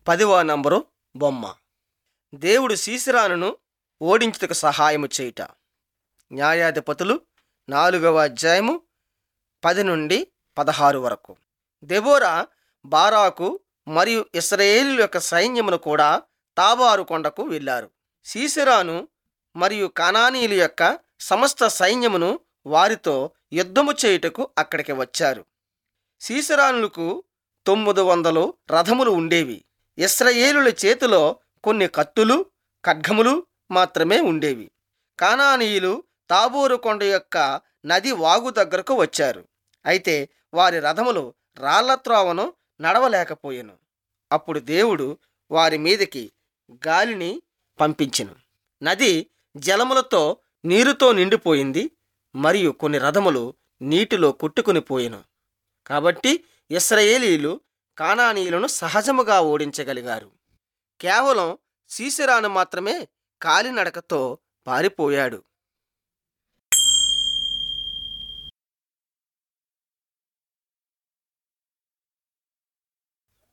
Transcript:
పదివ number బొమ్మ దేవుడు సీసిరానును ఓడించుటకు సహాయము చేయుట న్యాయాధిపతులు నాలుగవ అధ్యాయము పది నుండి పదహారు వరకు దెబోరా బారాకు మరియు ఇస్రాయేలు యొక్క సైన్యమును కూడా తాబారు కొండకు వెళ్ళారు సీసెరాను మరియు కానానీయుల యొక్క సమస్త సైన్యమును వారితో యుద్ధము చేయుటకు అక్కడికి వచ్చారు సీసెరానులకు తొమ్మిది వందలు రథములు ఉండేవి ఇస్రాయేలుల చేతిలో కొన్ని కత్తులు ఖడ్గములు మాత్రమే ఉండేవి కానానీయులు తాబోరు కొండ యొక్క నది వాగు దగ్గరకు వచ్చారు అయితే వారి రథములు రాళ్లత్రోవను నడవలేకపోయెను అప్పుడు దేవుడు వారి మీదకి గాలిని పంపించెను నది జలములతో నీరుతో నిండిపోయింది మరియు కొన్ని రథములు నీటిలో కొట్టుకుని పోయెను కాబట్టి ఇస్రాయేలీలు కానానీయులను సహజముగా ఓడించగలిగారు కేవలం సీసెరాను మాత్రమే కాలినడకతో పారిపోయాడు